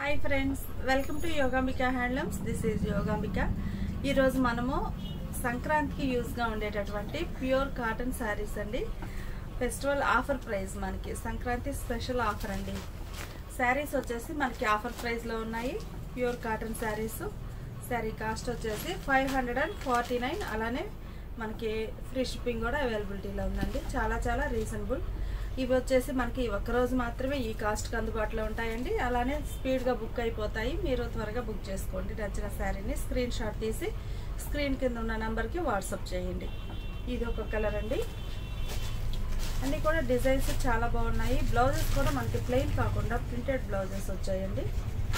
hi friends welcome to Yogambika handlooms this is Yogambika ఈరోజు మనము సంక్రాంతికి యూజ్గా ఉండేటటువంటి ప్యూర్ కాటన్ శారీస్ అండి ఫెస్టివల్ ఆఫర్ ప్రైస్ మనకి సంక్రాంతి స్పెషల్ ఆఫర్ అండి శారీస్ వచ్చేసి మనకి ఆఫర్ ప్రైస్లో ఉన్నాయి pure cotton saris sari cost వచ్చేసి five hundred and forty nine అలానే మనకి ఫ్రీ షిప్పింగ్ కూడా అవైలబిలిటీలో ఉందండి చాలా చాలా రీజనబుల్ ఇవి వచ్చేసి మనకి ఒక్కరోజు మాత్రమే ఈ కాస్ట్కి అందుబాటులో ఉంటాయండి అలానే స్పీడ్గా బుక్ అయిపోతాయి మీరు త్వరగా బుక్ చేసుకోండి నచ్చిన శారీని స్క్రీన్ షాట్ తీసి స్క్రీన్ కింద ఉన్న నెంబర్కి వాట్సాప్ చేయండి ఇది ఒక కలర్ అండి అన్నీ కూడా డిజైన్స్ చాలా బాగున్నాయి బ్లౌజెస్ కూడా మనకి ప్లెయిన్ కాకుండా ప్రింటెడ్ బ్లౌజెస్ వచ్చాయండి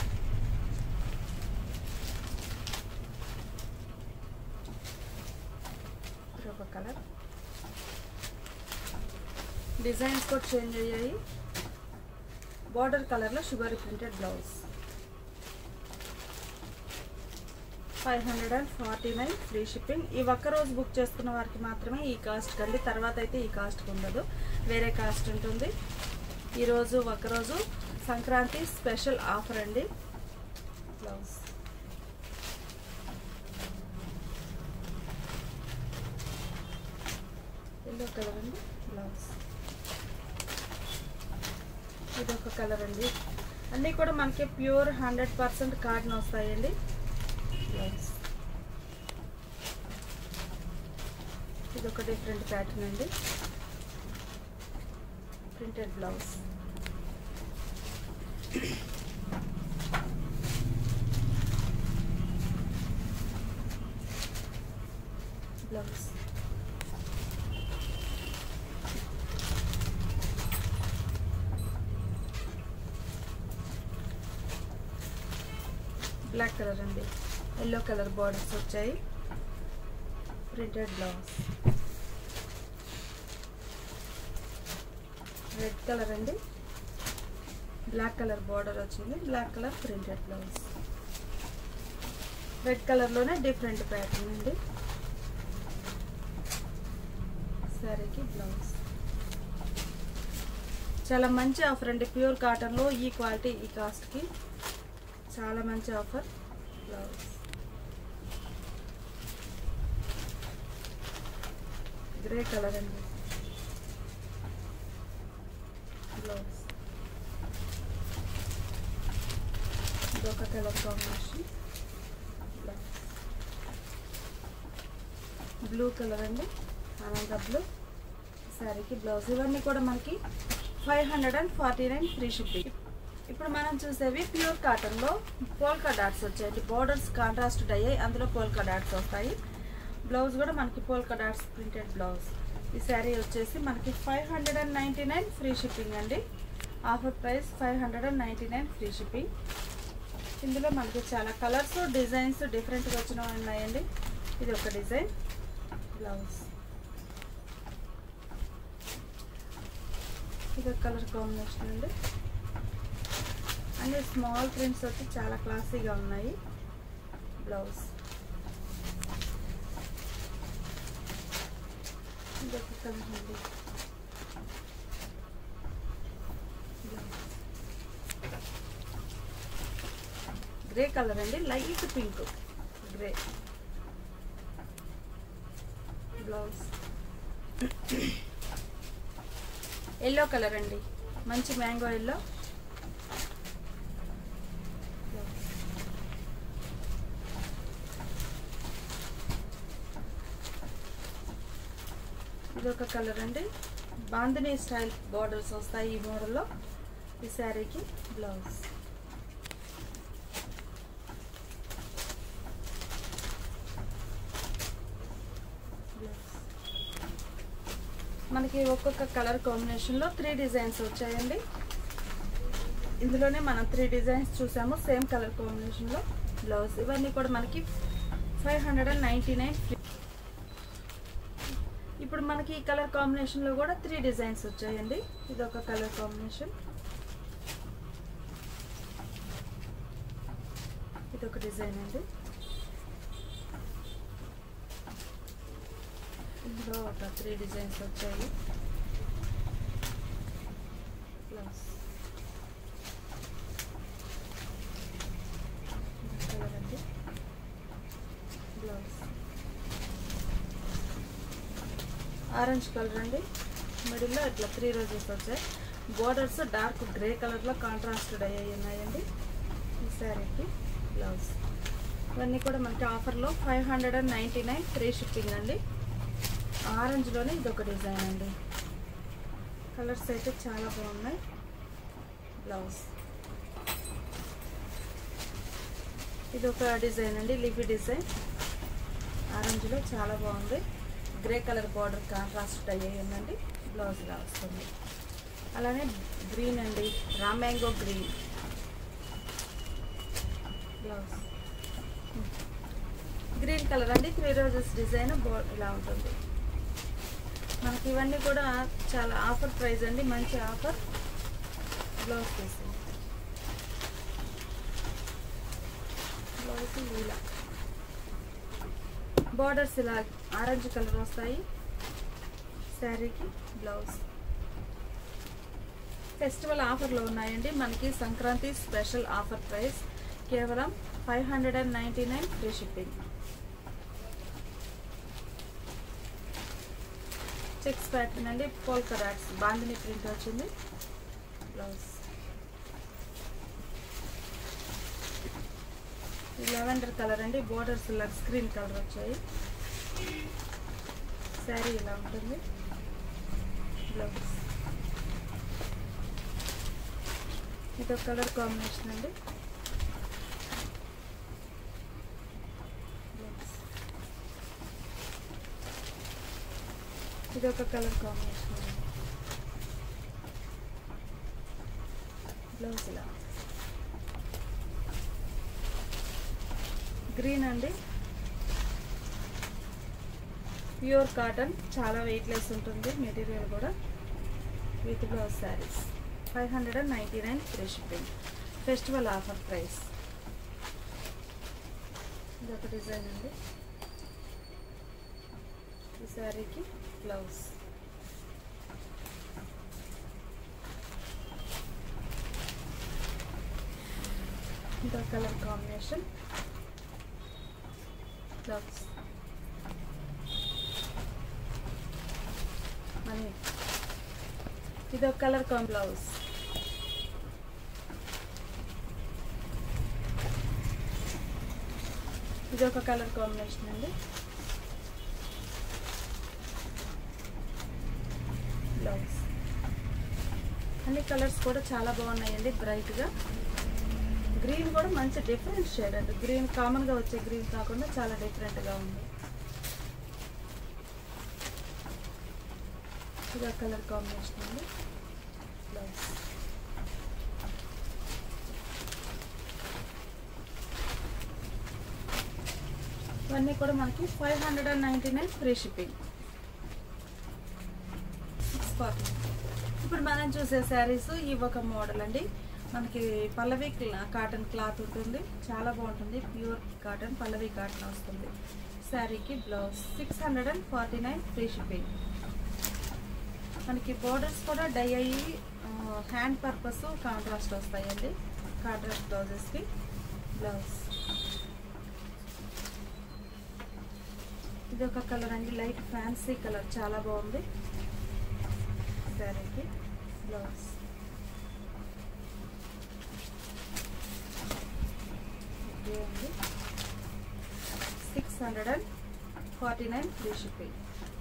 ఇది ఒక కలర్ డిజైన్స్ కూడా చేంజ్ అయ్యాయి బార్డర్ కలర్లో sugar printed blouse five hundred and forty nine free shipping ఈ ఒక్క రోజు బుక్ చేసుకున్న వారికి మాత్రమే ఈ కాస్ట్ కండి తర్వాత అయితే ఈ కాస్ట్కి ఉండదు వేరే కాస్ట్ ఉంటుంది ఈరోజు ఒక్కరోజు సంక్రాంతి స్పెషల్ ఆఫర్ అండి బ్లౌజ్ ఎల్లో కలర్ అండి బ్లౌజ్ ఇది ఒక కలర్ అండి అన్నీ కూడా మనకి ప్యూర్ హండ్రెడ్ పర్సెంట్ కార్డ్ని వస్తాయండి బ్లౌజ్ ఇది ఒక డిఫరెంట్ ప్యాటర్న్ అండి printed blouse blouse black colour అండి ఎల్లో కలర్ బార్డర్స్ వచ్చాయి ప్రింటెడ్ బ్లౌజ్ రెడ్ కలర్ అండి బ్లాక్ కలర్ బార్డర్ వచ్చింది black colour printed blouse red కలర్లోనే డిఫరెంట్ ప్యాటర్న్ అండి శారీకి బ్లౌజ్ చాలా మంచి ఆఫర్ అండి ప్యూర్ కాటన్లో ఈ క్వాలిటీ ఈ కాస్ట్కి చాలా మంచి ఆఫర్ బ్లౌజ్ గ్రే కలర్ అండి బ్లౌజ్ ఇదొక colour combination blouse blue colour అండి ఆనంద బ్లూ శారీకి బ్లౌజ్ ఇవన్నీ కూడా మనకి five hundred and forty nine free shipping ఇప్పుడు మనం చూసేవి ప్యూర్ కాటన్లో పోల్కా డాట్స్ వచ్చాయి బోర్డర్స్ కాంట్రాస్ట్ అయ్యాయి అందులో పోల్కా డాట్స్ వస్తాయి బ్లౌజ్ కూడా మనకి పోల్కా డాట్స్ ప్రింటెడ్ బ్లౌజ్ ఈ శారీ వచ్చేసి మనకి five hundred and ninety nine free shipping అండి offer price five hundred and ninety nine free shipping ఇందులో మనకి చాలా కలర్స్ డిజైన్స్ డిఫరెంట్గా వచ్చినవి ఉన్నాయండి ఇది ఒక డిజైన్ బ్లౌజ్ ఇది ఒక కలర్ కాంబినేషన్ అండి అన్ని స్మాల్ ప్రింట్స్ వచ్చి చాలా క్లాసీగా ఉన్నాయి బ్లౌజ్ ఇదొక కలర్ అండి గ్రే కలర్ అండి light pink grey blouse yellow colour అండి మంచి మ్యాంగో ఎల్లో ఇది ఒక కలర్ అండి బాందినీ స్టైల్ బార్డర్స్ వస్తాయి ఈ మోడల్లో ఈ శారీకి బ్లౌజ్ మనకి ఒక్కొక్క కలర్ కాంబినేషన్లో త్రీ డిజైన్స్ వచ్చాయండి ఇందులోనే మనం త్రీ డిజైన్స్ చూసాము సేమ్ కలర్ కాంబినేషన్లో బ్లౌజ్ ఇవన్నీ కూడా మనకి five hundred and ninety nine ఇప్పుడు మనకి ఈ కలర్ కాంబినేషన్లో కూడా త్రీ డిజైన్స్ వచ్చాయండి ఇది ఒక కలర్ కాంబినేషన్ ఇది ఒక డిజైన్ అండి ఇందులో ఒక త్రీ డిజైన్స్ వచ్చాయి బ్లౌజ్ ఆరెంజ్ కలర్ అండి మిడిల్లో ఇట్లా త్రీ రోజెస్ వచ్చాయి బోర్డర్స్ డార్క్ గ్రే కలర్లో కాంట్రాస్టెడ్ అయ్యాయి ఉన్నాయండి ఈ శారీకి బ్లౌజ్ ఇవన్నీ కూడా మనకి ఆఫర్లో five hundred and ninety nine free shipping అండి ఆరెంజ్లోనే ఇదొక డిజైన్ అండి కలర్స్ అయితే చాలా బాగున్నాయి బ్లౌజ్ ఇది ఒక డిజైన్ అండి లిపి డిజైన్ ఆరెంజ్లో చాలా బాగుంది గ్రే కలర్ బార్డర్ కాంట్రాస్ట్ అయ్యాయి ఉందండి బ్లౌజ్ ఇలా వస్తుంది అలానే గ్రీన్ అండి raw mango green blouse green colour అండి త్రీ రోజెస్ డిజైన్ బోర్డ్ ఇలా ఉంటుంది మనకి ఇవన్నీ కూడా చాలా ఆఫర్ ప్రైస్ అండి మంచి ఆఫర్ బ్లౌజ్ పీస్ బ్లౌజ్ ఇలా బార్డర్స్ ఇలా ఆరెంజ్ కలర్ వస్తాయి శారీకి బ్లౌజ్ ఫెస్టివల్ ఆఫర్లో ఉన్నాయండి మనకి సంక్రాంతి స్పెషల్ ఆఫర్ ప్రైస్ కేవలం five hundred and ninety nine free shipping checks pattern అండి పోల్కా డాట్స్ బాందిని ప్రింట్ వచ్చింది బ్లౌజ్ లెవెండర్ కలర్ అండి బోర్డర్స్ ఇలా స్క్రీన్ కలర్ వచ్చాయి శారీ ఇలా ఉంటుంది బ్లౌజ్ ఇది ఒక కలర్ కాంబినేషన్ అండి బ్లౌజ్ ఇది ఒక కలర్ కాంబినేషన్ అండి బ్లౌజ్ ఇలా గ్రీన్ అండి ప్యూర్ కాటన్ చాలా వెయిట్లెస్ ఉంటుంది మెటీరియల్ కూడా with blouse saris five hundred and ninety nine free shipping festival offer price ఇది ఒక డిజైన్ అండి ఈ శారీకి బ్లౌజ్ ఇంకో కలర్ కాంబినేషన్ బ్లౌజ్ మనీ ఇది ఒక కలర్ కాం బ్లౌజ్ ఇది ఒక కలర్ కాంబినేషన్ అండి బ్లౌజ్ అన్ని కలర్స్ కూడా చాలా బాగున్నాయండి బ్రైట్గా గ్రీన్ కూడా మంచి డిఫరెంట్ షేడ్ అండి గ్రీన్ కామన్గా వచ్చే గ్రీన్ కాకుండా చాలా డిఫరెంట్గా ఉంది ఇది కలర్ కాంబినేషన్ అండి బ్లౌజ్ ఇవన్నీ కూడా మనకి five hundred and ninety nine free shipping six forty ఇప్పుడు మనం చూసే శారీస్ ఈ ఒక మోడల్ అండి మనకి పల్లవి క్లా- కాటన్ క్లాత్ ఉంటుంది చాలా బాగుంటుంది ప్యూర్ కాటన్ పల్లవి కాటన్ వస్తుంది శారీకి blouse six hundred and forty nine free shipping మనకి బోర్డర్స్ కూడా డై అయ్యి హ్యాండ్ పర్పస్ కాంట్రాస్ట్ వస్తాయండి కాంట్రాస్ట్ బ్లౌజెస్కి బ్లౌజ్ ఇది ఒక కలర్ అండి లైట్ ఫ్యాన్సీ కలర్ చాలా బాగుంది శారీకి బ్లౌజ్ ఓకే అండి six hundred and forty nine free shipping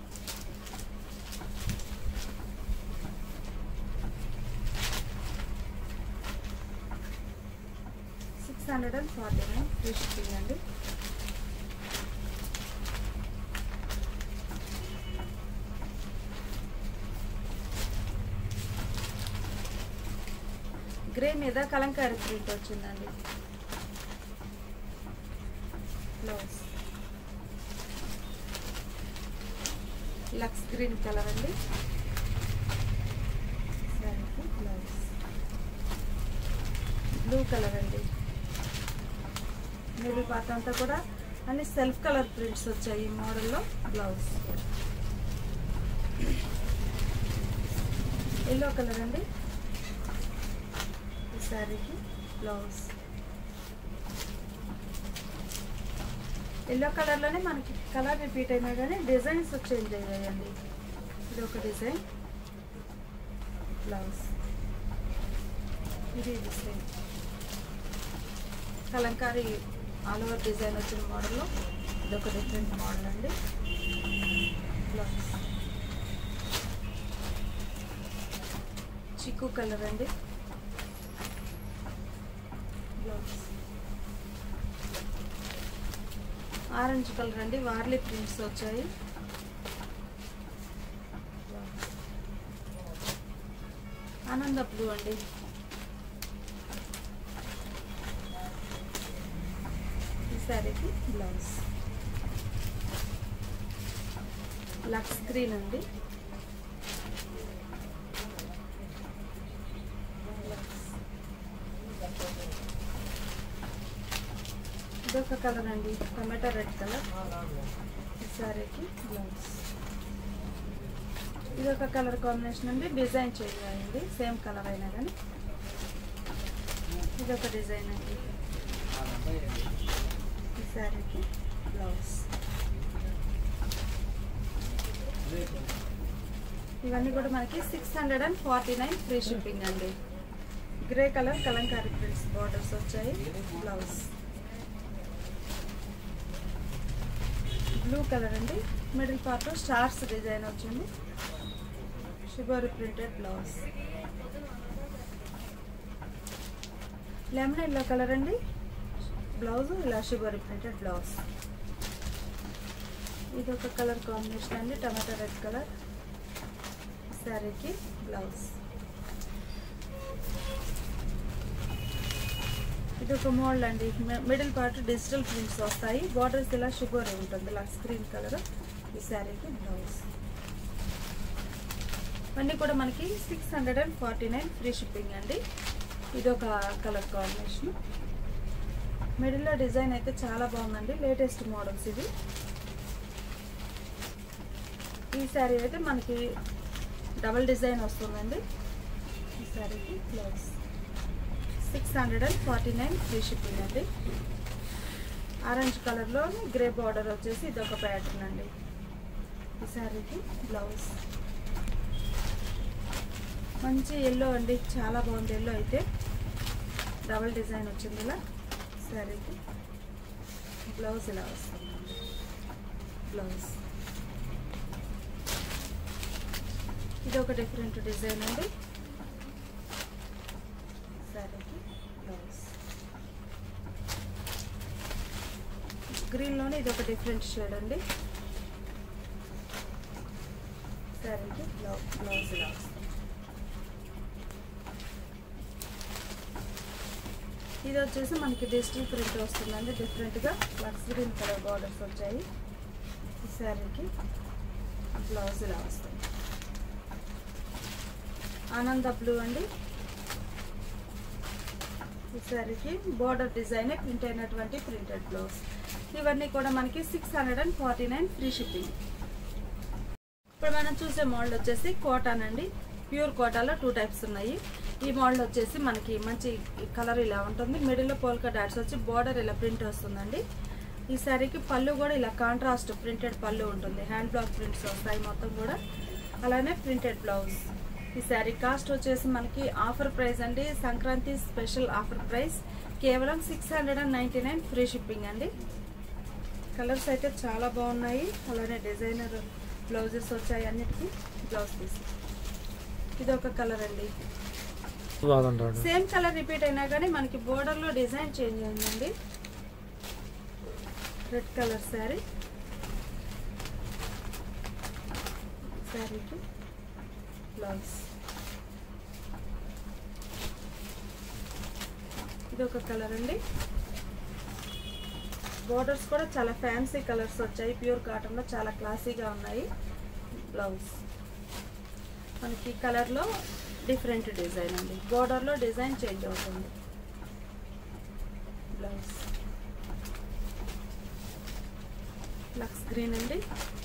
six hundred and forty nine free shipping అండి గ్రే మీద కలంకారీ ప్రింట్ వచ్చిందండి బ్లౌజ్ లక్స్ గ్రీన్ కలర్ అండి శారీకి బ్లౌజ్ బ్లూ కలర్ అండి మిడిల్ పార్ట్ అంతా కూడా అన్ని సెల్ఫ్ కలర్ ప్రింట్స్ వచ్చాయి ఈ మోడల్లో బ్లౌజ్ ఎల్లో కలర్ అండి ఈ శారీకి బ్లౌజ్ ఎల్లో కలర్లోనే మనకి కలర్ రిపీట్ అయినా కానీ డిజైన్స్ చేంజ్ అయ్యాయండి ఇది ఒక డిజైన్ బ్లౌజ్ ఇది design kalamkari all over design వచ్చిన మోడల్లో ఇది ఒక డిఫరెంట్ మోడల్ అండి బ్లౌజ్ చిక్కు కలర్ అండి బ్లౌజ్ ఆరెంజ్ కలర్ అండి వార్లీ ప్రింట్స్ వచ్చాయి ఆనంద బ్లూ అండి ఈ శారీకి బ్లౌజ్ లక్స్ గ్రీన్ అండి ఇదొక కలర్ అండి టమాటా రెడ్ కలర్ ఈ శారీకి బ్లౌజ్ ఇదొక కలర్ కాంబినేషన్ అండి డిజైన్ చేంజ్ అయింది సేమ్ కలర్ అయినా కానీ ఇదొక డిజైన్ అండి ఈ శారీకి బ్లౌజ్ ఇవన్నీ కూడా మనకి six hundred and forty nine free shipping అండి grey colour kalamkari prints borders వచ్చాయి బ్లౌజ్ బ్లూ కలర్ అండి మిడిల్ పార్ట్ స్టార్స్ డిజైన్ వచ్చింది sugar printed blouse lemon yellow colour అండి బ్లౌజ్ ఇలా షుగర్ ప్రింటెడ్ బ్లౌజ్ ఇది ఒక కలర్ కాంబినేషన్ అండి టమాటా రెడ్ కలర్ శారీకి బ్లౌజ్ ఇది ఒక మోడల్ అండి మిడిల్ పార్ట్ డిజిటల్ ప్రింట్స్ వస్తాయి బార్డర్స్ ఇలా షుగర్ ఉంటుంది ఇలా స్క్రీన్ కలర్ ఈ శారీకి బ్లౌజ్ ఇవన్నీ కూడా మనకి six hundred and forty nine free shipping అండి ఇది ఒక కలర్ కాంబినేషన్ మిడిల్లో డిజైన్ అయితే చాలా బాగుందండి లేటెస్ట్ మోడల్స్ ఇవి ఈ శారీ అయితే మనకి డబల్ డిజైన్ వస్తుందండి ఈ శారీకి blouse six hundred and forty nine free shipping అండి ఆరెంజ్ కలర్లో గ్రే బార్డర్ వచ్చేసి ఇది ఒక ప్యాటర్న్ అండి ఈ శారీకి బ్లౌజ్ మంచి ఎల్లో అండి చాలా బాగుంది ఎల్లో అయితే డబల్ డిజైన్ వచ్చింది ఇలా శారీకి బ్లౌజ్ ఇలా వస్తుందండి బ్లౌజ్ ఇది ఒక డిఫరెంట్ డిజైన్ అండి శారీకి బ్లౌజ్ గ్రీన్లోనే ఇది ఒక డిఫరెంట్ షేడ్ అండి శారీకి బ్లౌ బ్లౌజ్ ఇలా వస్తుంది ఇది వచ్చేసి మనకి డిజిటల్ ప్రింట్ వస్తుందండి డిఫరెంట్గా లక్స్ గ్రీన్ కలర్ బార్డర్స్ వచ్చాయి ఈ శారీకి బ్లౌజ్ ఇలా వస్తుంది ఆనంద బ్లూ అండి ఈ శారీకి బార్డర్ డిజైన్ ప్రింట్ అయినటువంటి ప్రింటెడ్ బ్లౌజ్ ఇవన్నీ కూడా మనకి six hundred and forty nine free shipping ఇప్పుడు మనం చూసే మోడల్ వచ్చేసి కోటాన్ అండి ప్యూర్ కోటాలో టూ టైప్స్ ఉన్నాయి ఈ మోడల్ వచ్చేసి మనకి మంచి కలర్ ఇలా ఉంటుంది మిడిల్లో పోల్కా డాట్స్ వచ్చి బార్డర్ ఇలా ప్రింట్ వస్తుందండి ఈ శారీకి పళ్ళు కూడా ఇలా కాంట్రాస్ట్ ప్రింటెడ్ పళ్ళు ఉంటుంది హ్యాండ్ బ్లాక్ ప్రింట్స్ వస్తాయి మొత్తం కూడా అలానే ప్రింటెడ్ బ్లౌజ్ ఈ శారీ కాస్ట్ వచ్చేసి మనకి ఆఫర్ ప్రైస్ అండి సంక్రాంతి స్పెషల్ ఆఫర్ ప్రైస్ కేవలం six hundred and ninety nine free shipping అండి కలర్స్ అయితే చాలా బాగున్నాయి అలానే డిజైనర్ బ్లౌజెస్ వచ్చాయి అన్నిటికీ బ్లౌజ్ పీస్ ఇది ఒక కలర్ అండి బాగుంటాడు సేమ్ కలర్ రిపీట్ అయినా కానీ మనకి బోర్డర్ లో డిజైన్ చేంజ్ అయిందండి రెడ్ కలర్ శారీ శారీకి బ్లౌజ్ ఇది ఒక కలర్ అండి బోర్డర్స్ కూడా చాలా ఫ్యాన్సీ కలర్స్ వచ్చాయి ప్యూర్ కాటన్లో చాలా క్లాసీగా ఉన్నాయి బ్లౌజ్ మనకి కలర్లో డిఫరెంట్ డిజైన్ అండి బోర్డర్లో డిజైన్ చేంజ్ అవుతుంది బ్లౌజ్ లక్స్ గ్రీన్ అండి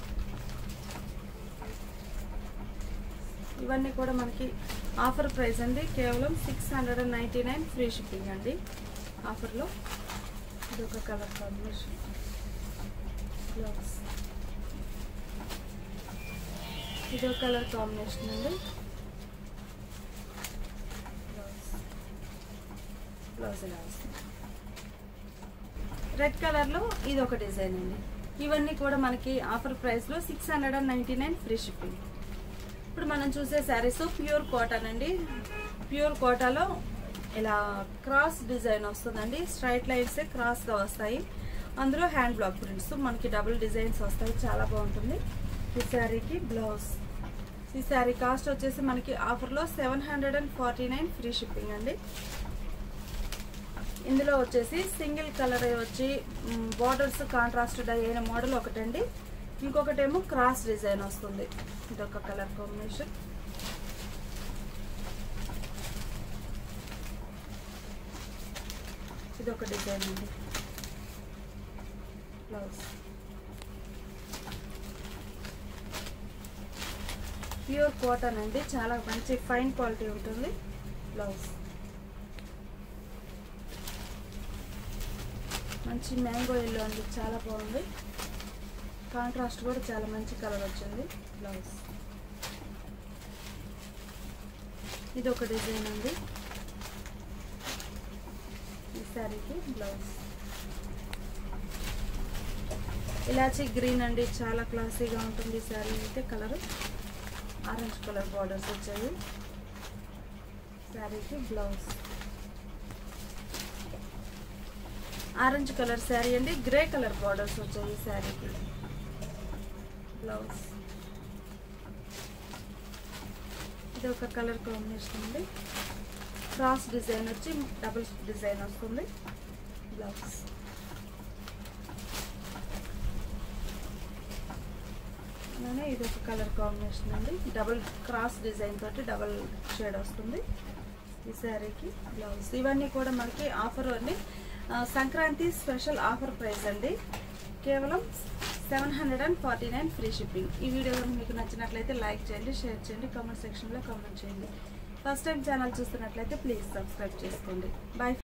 ఇవన్నీ కూడా మనకి ఆఫర్ ప్రైస్ అండి కేవలం six hundred and ninety nine free shipping అండి ఆఫర్లో ఇది ఒక కలర్ కాంబినేషన్ బ్లౌజ్ ఇది ఒక కలర్ కాంబినేషన్ అండి బ్లౌజ్ ఇలా వస్తుంది రెడ్ కలర్లో ఇది ఒక డిజైన్ అండి ఇవన్నీ కూడా మనకి ఆఫర్ ప్రైస్లో six hundred and ninety nine free shipping ఇప్పుడు మనం చూసే శారీస్ ప్యూర్ కాటన్ అండి ప్యూర్ కోటాలో ఇలా క్రాస్ డిజైన్ వస్తుందండి స్ట్రైట్ లైన్స్ క్రాస్గా వస్తాయి అందులో హ్యాండ్ బ్లాక్ ప్రింట్స్ మనకి డబుల్ డిజైన్స్ వస్తాయి చాలా బాగుంటుంది ఈ శారీకి బ్లౌజ్ ఈ శారీ కాస్ట్ వచ్చేసి మనకి ఆఫర్లో seven hundred and forty nine free shipping అండి ఇందులో వచ్చేసి సింగిల్ కలర్ వచ్చి బార్డర్స్ కాంట్రాస్ట్ డై అయిన మోడల్ ఒకటండి ఇంకొకటేమో క్రాస్ డిజైన్ వస్తుంది ఇదొక కలర్ కాంబినేషన్ ఇదొక డిజైన్ అండి బ్లౌజ్ ప్యూర్ కాటన్ అండి చాలా మంచి ఫైన్ క్వాలిటీ ఉంటుంది బ్లౌజ్ మంచి మ్యాంగో ఎల్లో అండి చాలా బాగుంది కాంట్రాస్ట్ కూడా చాలా మంచి కలర్ వచ్చింది బ్లౌజ్ ఇది ఒక డిజైన్ అండి ఈ శారీకి బ్లౌజ్ ఇలాచీ గ్రీన్ అండి చాలా క్లాసీగా ఉంటుంది ఈ శారీ అయితే కలర్ ఆరెంజ్ కలర్ బార్డర్స్ వచ్చాయి శారీకి బ్లౌజ్ ఆరెంజ్ కలర్ శారీ అండి గ్రే కలర్ బార్డర్స్ వచ్చాయి ఈ శారీకి బ్లౌజ్ ఇది ఒక కలర్ కాంబినేషన్ అండి క్రాస్ డిజైన్ వచ్చి డబుల్ డిజైన్ వస్తుంది బ్లౌజ్ అలానే ఇది ఒక కలర్ కాంబినేషన్ అండి డబుల్ క్రాస్ డిజైన్ తోటి డబుల్ షేడ్ వస్తుంది ఈ శారీకి బ్లౌజ్ ఇవన్నీ కూడా మనకి ఆఫర్ అండి ఆ, సంక్రాంతి స్పెషల్ ఆఫర్ ప్రైస్ అండి కేవలం seven hundred and forty nine free shipping ఈ వీడియో కనుక మీకు నచ్చినట్లయితే లైక్ చేయండి షేర్ చేయండి కామెంట్ సెక్షన్లో కామెంట్ చేయండి ఫస్ట్ టైం ఛానల్ చూస్తున్నట్లయితే ప్లీజ్ సబ్స్క్రైబ్ చేసుకోండి బాయ్